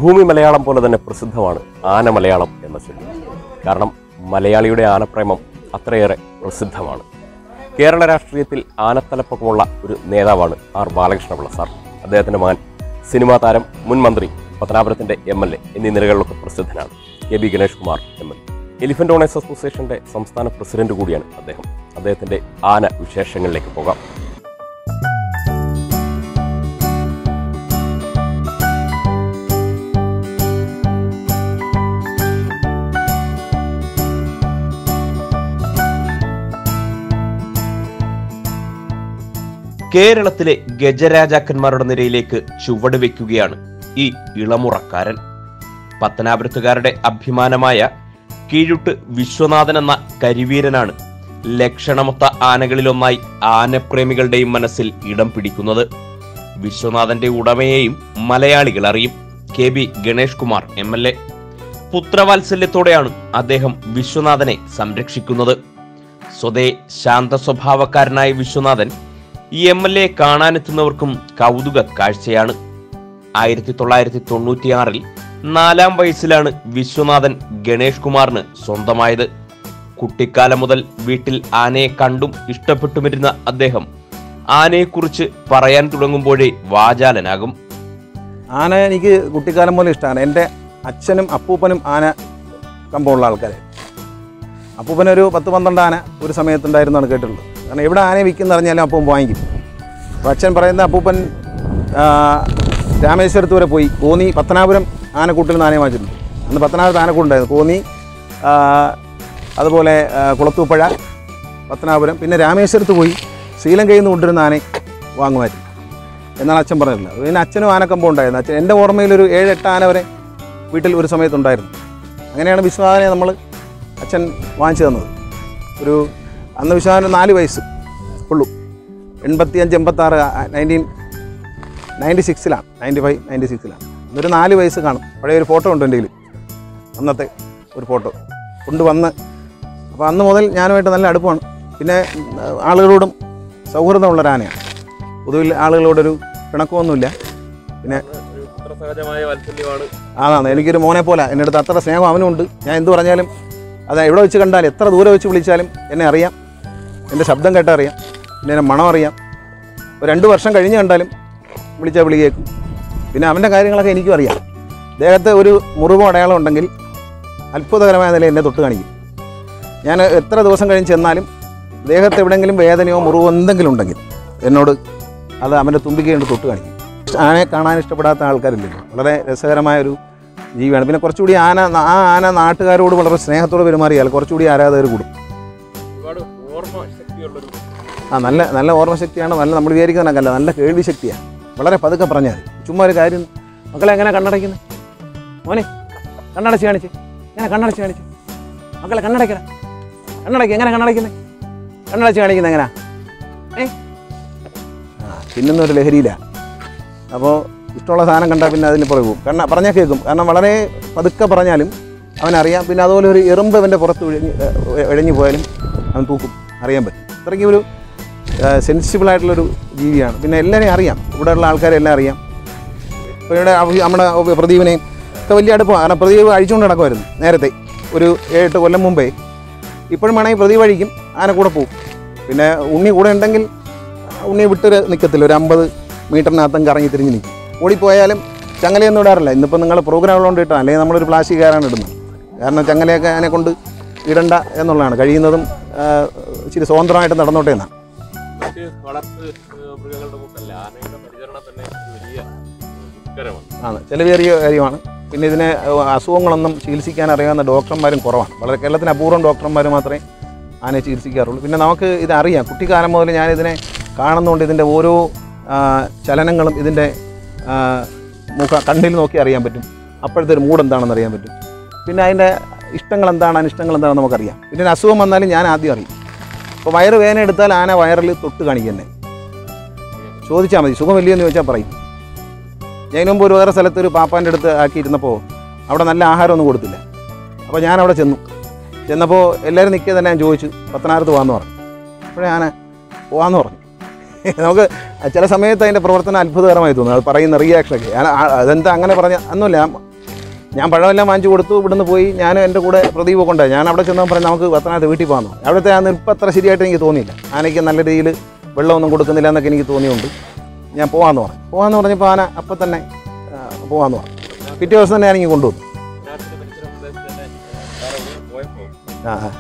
ഭൂമി മലയാളം പോലെ തന്നെ പ്രസിദ്ധമാണ് ആന മലയാളം എന്ന ചൊല്ല് കാരണം മലയാളിയുടെ ആനപ്രേമം അത്രയേറെ പ്രസിദ്ധമാണ് കേരള രാഷ്ട്രീയത്തിൽ ആനത്തലപ്പൊക്കമുള്ള ഒരു നേതാവാണ് ആർ ബാലകൃഷ്ണപിള്ള സാർ അദ്ദേഹത്തിൻ്റെ മകൻ സിനിമാ താരം മുൻ മന്ത്രി പത്തനാപുരത്തിൻ്റെ എം എൽ എ എന്നീ നിലകളിലൊക്കെ പ്രസിദ്ധനാണ് K B Ganesh Kumar M L A elephant owners അസോസിയേഷന്റെ സംസ്ഥാന പ്രസിഡന്റ് കൂടിയാണ് അദ്ദേഹം അദ്ദേഹത്തിന്റെ ആന വിശേഷങ്ങളിലേക്ക് പോകാം കേരളത്തിലെ ഗജരാജാക്കന്മാരുടെ നിരയിലേക്ക് ചുവട് വെക്കുകയാണ് ഈ ഇളമുറക്കാരൻ പത്തനാപുരത്തുകാരുടെ അഭിമാനമായ കീഴുട്ട് വിശ്വനാഥൻ എന്ന കരിവീരനാണ് ലക്ഷണമൊത്ത ആനകളിലൊന്നായി ആനപ്രേമികളുടെയും മനസ്സിൽ ഇടം പിടിക്കുന്നത് വിശ്വനാഥന്റെ ഉടമയെയും മലയാളികൾ അറിയും K B Ganesh Kumar M L A പുത്രവാത്സല്യത്തോടെയാണ് അദ്ദേഹം വിശ്വനാഥനെ സംരക്ഷിക്കുന്നത് സ്വതേ ശാന്ത സ്വഭാവക്കാരനായ വിശ്വനാഥൻ ഈ എം എൽ എ കാണാനെത്തുന്നവർക്കും കൗതുക കാഴ്ചയാണ് ആയിരത്തി തൊള്ളായിരത്തി തൊണ്ണൂറ്റിയാറിൽ നാലാം വയസ്സിലാണ് വിശ്വനാഥൻ ഗണേഷ് കുമാറിന് സ്വന്തമായത് കുട്ടിക്കാലം മുതൽ വീട്ടിൽ ആനയെ കണ്ടും ഇഷ്ടപ്പെട്ടുമിരുന്ന അദ്ദേഹം ആനയെക്കുറിച്ച് പറയാൻ തുടങ്ങുമ്പോഴേ വാചാലനാകും ആന എനിക്ക് കുട്ടിക്കാലം മുതൽ ഇഷ്ടമാണ് എൻ്റെ അച്ഛനും അപ്പൂപ്പനും ആന കമ്പമുള്ള ആൾക്കാരെ അപ്പൂപ്പനൊരു പത്ത് പന്ത്രണ്ട് ആന ഒരു സമയത്തുണ്ടായിരുന്നാണ് കേട്ടിട്ടുള്ളത് കാരണം എവിടെ ആനയെ വിൽക്കുന്ന അറിഞ്ഞാലും അപ്പം വാങ്ങിക്കും അപ്പോൾ അച്ഛൻ പറയുന്ന അപ്പൂപ്പൻ ആ, രാമേശ്വരത്ത് വരെ പോയി കോന്നി പത്തനാപുരം ആനക്കൂട്ടിൽ നിന്ന് ആനയെ വാങ്ങിച്ചിട്ടുണ്ട് അന്ന് പത്തനാപുരത്ത് ആനക്കൂട്ടുണ്ടായിരുന്നു കോന്നി ആ, അതുപോലെ ആ, കുളത്തൂപ്പുഴ പത്തനാപുരം പിന്നെ രാമേശ്വരത്ത് പോയി ശ്രീലങ്കയിൽ നിന്ന് കൊണ്ടുവരുന്ന ആനയെ വാങ്ങുമായിരുന്നു എന്നാണ് അച്ഛൻ പറഞ്ഞിട്ടുള്ളത് പിന്നെ അച്ഛനും ആനക്കമ്പം ഉണ്ടായിരുന്നു അച്ഛൻ എൻ്റെ ഓർമ്മയിൽ ഒരു ഏഴ് എട്ട് ആന വരെ വീട്ടിൽ ഒരു സമയത്തുണ്ടായിരുന്നു അങ്ങനെയാണ് വിശ്വനാഥനെ നമ്മൾ അച്ഛൻ വാങ്ങിച്ചു തന്നത് ഒരു അന്ന് വിശ്വനാഥന് നാല് വയസ്സ് ഉള്ളൂ എൺപത്തി അഞ്ച് എൺപത്താറ് നയൻറ്റീൻ നയൻറ്റി സിക്സിലാണ് നയൻറ്റി ഫൈവ് നയൻറ്റി സിക്സിലാണ് ഒരു നാല് വയസ്സ് കാണും പഴയ ഒരു ഫോട്ടോ ഉണ്ട് എൻ്റെ കയ്യിൽ അന്നത്തെ ഒരു ഫോട്ടോ കൊണ്ടുവന്ന് അപ്പോൾ അന്ന് മുതൽ ഞാനുമായിട്ട് നല്ല അടുപ്പമാണ് പിന്നെ ഉം, ആളുകളോടും സൗഹൃദമുള്ളൊരു ആനയാണ് പൊതുവിൽ ആളുകളോടൊരു പിണക്കമൊന്നുമില്ല പിന്നെ സഹജമായ വാത്സല്യമാണ് അതാണ് എനിക്കൊരു മോനെ പോലെ എൻ്റെ അടുത്ത് അത്ര സ്നേഹം അവനുണ്ട് ഞാൻ എന്ത് പറഞ്ഞാലും അത് എവിടെ വെച്ച് കണ്ടാലും എത്ര ദൂരെ വെച്ച് വിളിച്ചാലും എന്നെ അറിയാം എൻ്റെ ശബ്ദം കേട്ടാൽ അറിയാം പിന്നെ എൻ്റെ മണം അറിയാം ഒരു രണ്ട് വർഷം കഴിഞ്ഞ് കണ്ടാലും വിളിച്ചാൽ വിളി കേൾക്കും പിന്നെ അവൻ്റെ കാര്യങ്ങളൊക്കെ എനിക്കും അറിയാം ദേഹത്ത് ഒരു മുറിവോ അടയാളം ഉണ്ടെങ്കിൽ അത്ഭുതകരമായ നിലയിൽ എന്നെ തൊട്ട് കാണിക്കും ഞാൻ എത്ര ദിവസം കഴിഞ്ഞ് ചെന്നാലും ദേഹത്ത് എവിടെയെങ്കിലും വേദനയോ മുറിവോ എന്തെങ്കിലും ഉണ്ടെങ്കിൽ എന്നോട് അത് അവൻ്റെ തുമ്പിക്കേണ്ട് തൊട്ട് കാണിക്കും ആനയെ കാണാൻ ഇഷ്ടപ്പെടാത്ത ആൾക്കാരില്ലല്ലോ വളരെ രസകരമായ ഒരു ജീവിയാണ് പിന്നെ കുറച്ചുകൂടി ആന ആ ആന നാട്ടുകാരോട് വളരെ സ്നേഹത്തോടെ പെരുമാറിയാൽ കുറച്ചുകൂടി ആരാധകർ കൂടും ഒരുപാട് ഓർമ്മ ശക്തിയുള്ളൊരു ആ നല്ല നല്ല ഓർമ്മശക്തിയാണ് നല്ല നമ്മൾ വിചാരിക്കുന്നതല്ല നല്ല കേൾവി ശക്തിയാണ് വളരെ പതുക്കെ പറഞ്ഞാൽ മതി ചുമ്മാ ഒരു കാര്യം മക്കളെ എങ്ങനെ കണ്ണടയ്ക്കുന്നത് മോനെ കണ്ണടച്ച് കാണിച്ച് എങ്ങനെ കണ്ണടച്ച് കാണിച്ച് മക്കളെ കണ്ണടയ്ക്കണ കണ്ണടയ്ക്ക് എങ്ങനെ കണ്ണടയ്ക്കുന്നത് കണ്ണടച്ച് കാണിക്കുന്നത് എങ്ങനെയാ ഏ ആ പിന്നുന്ന ഒരു ലഹരിയിലാണ് അപ്പോൾ ഇഷ്ടമുള്ള സാധനം കണ്ടാൽ പിന്നെ അതിന് പുറകെ പോകും കാരണം പറഞ്ഞാൽ കേൾക്കും കാരണം വളരെ പതുക്കെ പറഞ്ഞാലും അവനറിയാം പിന്നെ അതുപോലെ ഒരു എറുമ്പ് അവൻ്റെ പുറത്ത് ഇഴഞ്ഞ് ഏഹ് ഇഴഞ്ഞു പോയാലും അവൻ തൂക്കും അറിയാൻ പറ്റും അത്രയ്ക്കും ഒരു സെൻസിറ്റീവ് ആയിട്ടുള്ളൊരു ജീവിയാണ് പിന്നെ എല്ലാവരെയും അറിയാം ഇവിടെയുള്ള ആൾക്കാരെ എല്ലാം അറിയാം ഇപ്പോൾ ഇവിടെ അവ- നമ്മുടെ പ്രദീപിനെ ഒക്കെ വലിയ അടുപ്പം കാരണം പ്രദീപ് അഴിച്ചുകൊണ്ട് നടക്കുമായിരുന്നു നേരത്തെ ഒരു ഏഴെട്ട് കൊല്ലം മുമ്പേ ഇപ്പോഴും വേണമെങ്കിൽ പ്രദീപ് അഴിക്കും ആന കൂടെ പോകും പിന്നെ ഉണ്ണി കൂടെ ഉണ്ടെങ്കിൽ ഉണ്ണി വിട്ടൊരു നിൽക്കത്തില്ല ഒരു അമ്പത് മീറ്ററിനകത്തും കറങ്ങി തിരിഞ്ഞ് നിൽക്കും ഓടിപ്പോയാലും ചങ്ങലയൊന്നും ഇടാറില്ല ഇന്നിപ്പോൾ നിങ്ങൾ പ്രോഗ്രാം ഉള്ളതുകൊണ്ട് ഇട്ടാൽ അല്ലെങ്കിൽ നമ്മളൊരു പ്ലാസ്റ്റിക് കാരാണ് ഇടുന്നത് കാരണം ചങ്ങലയൊക്കെ അതിനെ കൊണ്ട് ഇടണ്ട എന്നുള്ളതാണ് കഴിയുന്നതും ആ, ഇച്ചിരി സ്വതന്ത്രമായിട്ട് നടന്നോട്ടെ എന്നാണ് മറ്റ് വളർത്ത് ഏഹ്, മൃഗങ്ങളുടെ കൂട്ടല്ല ആനയുടെ പരിചരണം തന്നെ ഒരു വലിയ ദുഷ്കരമാണ് ആണ് ചിലവേറിയ കാര്യമാണ് പിന്നെ ഇതിനെ ഏഹ്, അസുഖങ്ങളൊന്നും ചികിത്സിക്കാൻ അറിയാവുന്ന ഡോക്ടർമാരും കുറവാണ് വളരെ കേരളത്തിന് അപൂർവം ഡോക്ടർമാർ മാത്രമേ ആനയെ ചികിത്സിക്കാറുള്ളൂ പിന്നെ നമുക്ക് ഇത് അറിയാം കുട്ടിക്കാലം മുതൽ ഞാനിതിനെ കാണുന്നതുകൊണ്ട് ഇതിൻ്റെ ഓരോ ആ, ചലനങ്ങളും ഇതിൻ്റെ ആ, മുഖ കണ്ണിൽ നോക്കി അറിയാൻ പറ്റും അപ്പോഴത്തെ ഒരു മൂഡ് എന്താണെന്ന് അറിയാൻ പറ്റും പിന്നെ അതിൻ്റെ ഇഷ്ടങ്ങൾ എന്താണ് അനിഷ്ടങ്ങൾ എന്താണെന്ന് നമുക്കറിയാം പിന്നെ ഒരു അസുഖം വന്നാലും ഞാൻ ആദ്യം അറിയും ഇപ്പോൾ വയറ് വേദന എടുത്താൽ ആന വയറിൽ തൊട്ട് കാണിക്കുന്നേ ചോദിച്ചാൽ മതി സുഖമില്ലയോ എന്ന് ചോദിച്ചാൽ പറയും ഞാൻ ഇതിനു മുമ്പ് ഒരു വേറെ സ്ഥലത്ത് ഒരു പാപ്പാൻ്റെ അടുത്ത് ആക്കിയിരുന്നപ്പോൾ അവിടെ നല്ല ആഹാരമൊന്നും കൊടുത്തില്ല അപ്പോൾ ഞാൻ അവിടെ ചെന്നു ചെന്നപ്പോൾ എല്ലാവരും നിൽക്കുക തന്നെ ഞാൻ ചോദിച്ചു പത്തനാപുരത്ത് പോകാമെന്ന് പറഞ്ഞു അപ്പോഴേ ഞാൻ പോകാമെന്ന് പറഞ്ഞു നമുക്ക് ചില സമയത്ത് അതിൻ്റെ പ്രവർത്തനം അത്ഭുതകരമായി തോന്നും അത് പറയുന്ന റിയാക്ഷനൊക്കെ ഞാൻ ആ- അതെന്താ അങ്ങനെ പറഞ്ഞ ഒന്നുമില്ല ഞാൻ പഴമെല്ലാം വാങ്ങിച്ചു കൊടുത്തു ഇവിടുന്ന് പോയി ഞാൻ എൻ്റെ കൂടെ പ്രദീപ് കൊണ്ടുപോയി ഞാൻ അവിടെ ചെന്നാൽ പറഞ്ഞു നമുക്ക് പത്തനാപുരത്ത് വീട്ടിൽ പോകാമെന്ന് അവിടുത്തെ ആ നിൽപ്പ് അത്ര ശരിയായിട്ട് എനിക്ക് തോന്നിയില്ല ആനയ്ക്ക് നല്ല രീതിയിൽ വെള്ളമൊന്നും കൊടുക്കുന്നില്ല എന്നൊക്കെ എനിക്ക് തോന്നിയുണ്ട് ഞാൻ പോകാമെന്ന് പറഞ്ഞു പോകാമെന്ന് പറഞ്ഞപ്പോൾ ആന അപ്പം തന്നെ ആ, പോകാമെന്ന് പറഞ്ഞു പിറ്റേ ദിവസം തന്നെ ഞാനിങ്ങ് കൊണ്ടുവന്നു ആ ആ.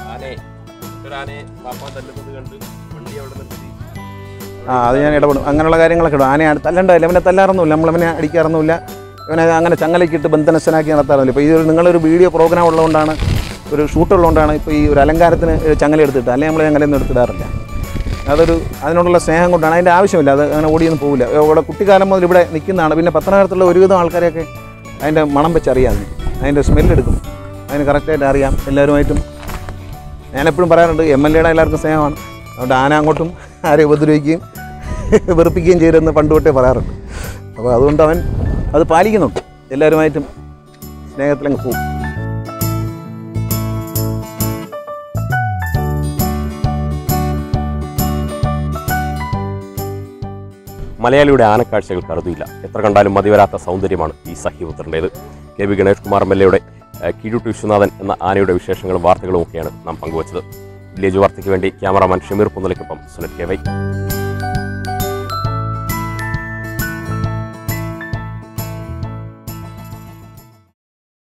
ആ അത് ഞാൻ ഇടപെടും അങ്ങനെയുള്ള കാര്യങ്ങളൊക്കെ ഇടും ആനയെ തല്ലണ്ടായില്ല അവനെ തല്ലാറൊന്നുമില്ല നമ്മളവനെ അടിക്കാറൊന്നുമില്ല ഇവനെ അങ്ങനെ ചങ്ങലക്കിട്ട് ബന്ധനസ്ഥനാക്കി നടത്താറില്ല ഇപ്പോൾ ഈ ഒരു നിങ്ങളൊരു വീഡിയോ പ്രോഗ്രാം ഉള്ളതുകൊണ്ടാണ് ഒരു ഷൂട്ട് ഉള്ളതുകൊണ്ടാണ് ഇപ്പോൾ ഈ ഒരു അലങ്കാരത്തിന് ചങ്ങല എടുത്തിട്ട് അല്ലെങ്കിൽ നമ്മൾ ചങ്ങലയൊന്നും എടുത്തിടാറില്ല അതൊരു അതിനോടുള്ള സ്നേഹം കൊണ്ടാണ് അതിൻ്റെ ആവശ്യമില്ല അത് അങ്ങനെ ഓടിയൊന്നും പോകില്ല ഇവിടെ കുട്ടിക്കാലം മുതൽ ഇവിടെ നിൽക്കുന്നതാണ് പിന്നെ പത്തനംതിട്ടത്തുള്ള ഒരുവിധം ആൾക്കാരെയൊക്കെ അതിൻ്റെ മണം വെച്ചറിയാം അതിന് അതിൻ്റെ സ്മെല്ലെടുക്കും അതിന് കറക്റ്റായിട്ട് അറിയാം എല്ലാവരുമായിട്ടും ഞാനെപ്പോഴും പറയാറുണ്ട് എം എൽ എയുടെ എല്ലാവർക്കും സ്നേഹമാണ് അതുകൊണ്ട് ആന അങ്ങോട്ടും ആരെ ഉപദ്രവിക്കുകയും വെറുപ്പിക്കുകയും ചെയ്തെന്ന് പണ്ട് തൊട്ടേ പറയാറുണ്ട് അപ്പോൾ അതുകൊണ്ട് അവൻ അത് പാലിക്കുന്നുണ്ട് എല്ലാവരുമായിട്ടും സ്നേഹത്തിലങ്ങ് പോകും മലയാളിയുടെ ആനക്കാഴ്ചകൾ കരുതിയില്ല എത്ര കണ്ടാലും മതിവരാത്ത സൗന്ദര്യമാണ് ഈ സഹ്യപുത്രൻ്റേത് K V Ganesh Kumar M L എയുടെ കീഴൂട്ട് വിശ്വനാഥൻ എന്ന ആനയുടെ വിശേഷങ്ങളും വാർത്തകളും ഒക്കെയാണ് നാം പങ്കുവച്ചത് വില്ലേജ് വാർത്തയ്ക്ക് വേണ്ടി ക്യാമറാമാൻ ഷമീർ പുന്നലയ്ക്കൊപ്പം സുനറ്റ് കെ വൈ